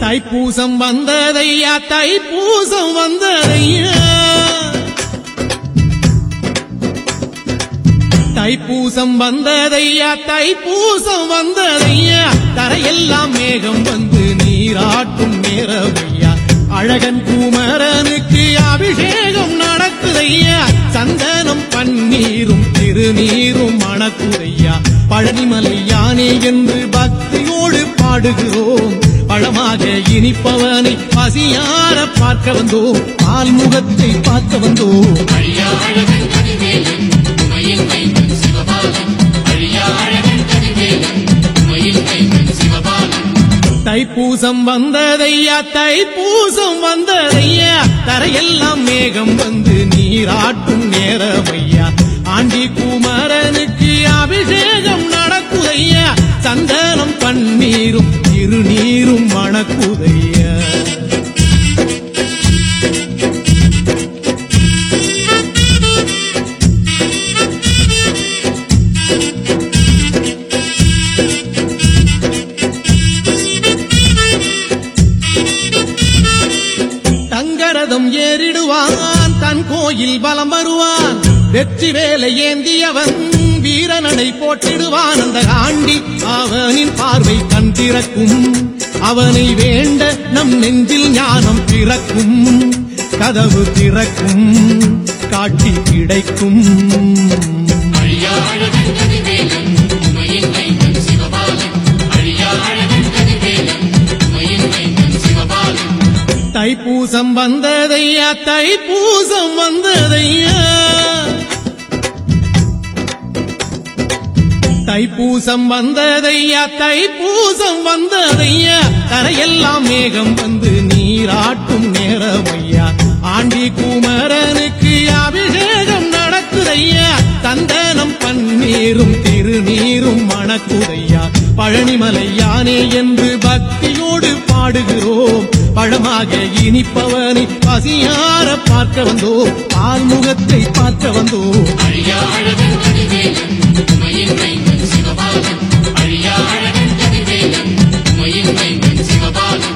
தைப்பூசம் வந்ததையா தைப்பூசம் வந்ததையா தைப்பூசம் வந்ததையா தைப்பூசம் வந்ததையா தரையெல்லாம் மேகம் வந்து நீராட்டும் நேரமையா அழகன் குமரனுக்கு அபிஷேகம் நடக்குதையா சந்தனம் பன்னீரும் திருநீரும் மணக்குதையா பழனிமலை யானே என்று பக்தியோடு பாடுகிறோம் பழமாக இனிப்பவனை பசியார பார்க்க வந்தோம் பால்முகத்தை பார்க்க வந்தோம் அழியா அழகன் கதிவேலன் உமையின் மைந்தன் சிவபாலன் அழியா அழகன் கதிவேலன் உமையின் மைந்தன் சிவபாலன் தைப்பூசம் வந்ததையா தைப்பூசம் வந்ததையா தரையெல்லாம் மேகம் வந்து நீராட்டும் நேரமையா ஆண்டி குமரனுக்கு அபிஷேகம் நடக்குதையா சந்தனம் பன்னீரும் திருநீரும் மணக்குதையா தங்கரதம் ஏறிடுவான் தன் கோயில் வலம் வருவான் வெற்றி வேலை ஏந்தியவன் வீரனடை போட்டிடுவான் அந்த ஆண்டி அவனின் பார்வை கண் திறக்கும் அவனை வேண்ட நம் நெஞ்சில் ஞானம் பிறக்கும் கதவு திறக்கும் காட்சி கிடைக்கும் அழியா அழகன் கதிவேலன் உமையின் மைந்தன் சிவபாலன் அழியா அழகன் கதிவேலன் உமையின் மைந்தன் சிவபாலன் தைப்பூசம் வந்ததையா தைப்பூசம் வந்ததையா தைப்பூசம் வந்ததையா தைப்பூசம் வந்ததையா தரையெல்லாம் மேகம் வந்து நீராட்டும் நேரமையா ஆண்டி குமரனுக்கு அபிஷேகம் நடக்குதையா தந்தனம் பன்னீரும் திருநீரும் மணக்குதையா பழனிமலை யானே என்று பக்தியோடு பாடுகிறோம் பழமாக இனிப்பவனை பசியார பார்க்க வந்தோம் பால்முகத்தை பார்க்க வந்தோம் அழியா அழகன் கதிவேலன் உமையின் மைந்தன் சிவபாலன் அழியா அழகன் கதிவேலன் உமையின் மைந்தன் சிவபாலன்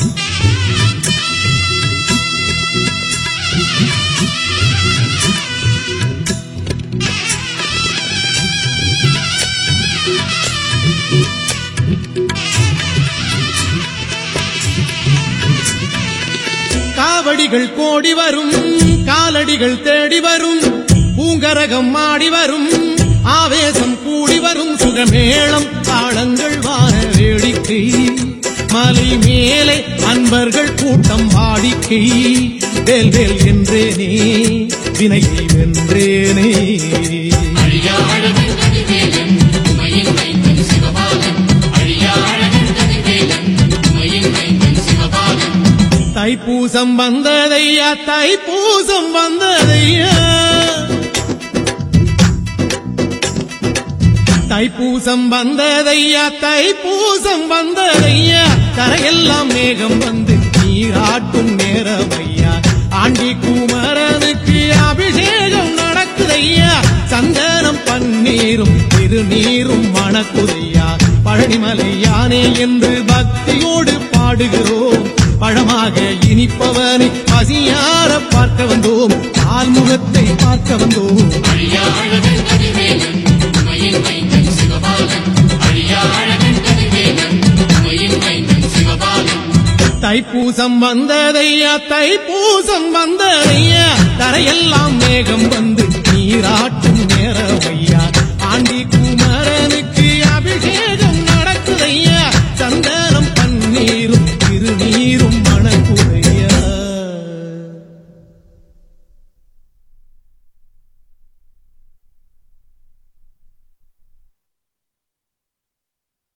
காவடிகள் கோடி வரும் காலடிகள் தேடி வரும் பூங்கரகம் ஆடி வரும் ஆவேசம் கூடி வரும் சுகமேளம் தாளங்கள் வார வேடிக்கை மலை மேலே அன்பர்கள் கூட்டம் வாடிக்கை வேல் வேல் என்றேனே வினையை வென்றேனே அழியா அழகன் கதிவேலன் உமையின் மைந்தன் சிவபாலன் அழியா அழகன் கதிவேலன் உமையின் மைந்தன் சிவபாலன் தைப்பூசம் வந்ததையா தைப்பூசம் வந்ததையா தைப்பூசம் வந்ததையா தைப்பூசம் வந்ததையா கரையெல்லாம் மேகம் வந்து நீராட்டும் நேரமையா ஆண்டி குமரனுக்கு அபிஷேகம் நடக்குதையா சந்தனம் பன்னீரும் திருநீரும் மணக்குதையா பழனிமலை யானே என்று பக்தியோடு பாடுகிறோம் பழமாக இனிப்பவனை பசியார பார்க்க வந்தோம் ஆல்முகத்தை பார்க்க வந்தோம் அழியா அழகன் கதிவேலன் உமையின் மைந்தன் சிவபாலன் அழியா அழகன் கதிவேலன் உமையின் மைந்தன் சிவபாலன் தைப்பூசம் வந்ததையா தைப்பூசம் வந்ததையா தரையெல்லாம் மேகம் வந்து நீராட்டும் நேரமையா ஆண்டி குமரனுக்கு அபிஷேகம் நடக்குதையா சந்தனம் பன்னீரும் திருநீரும்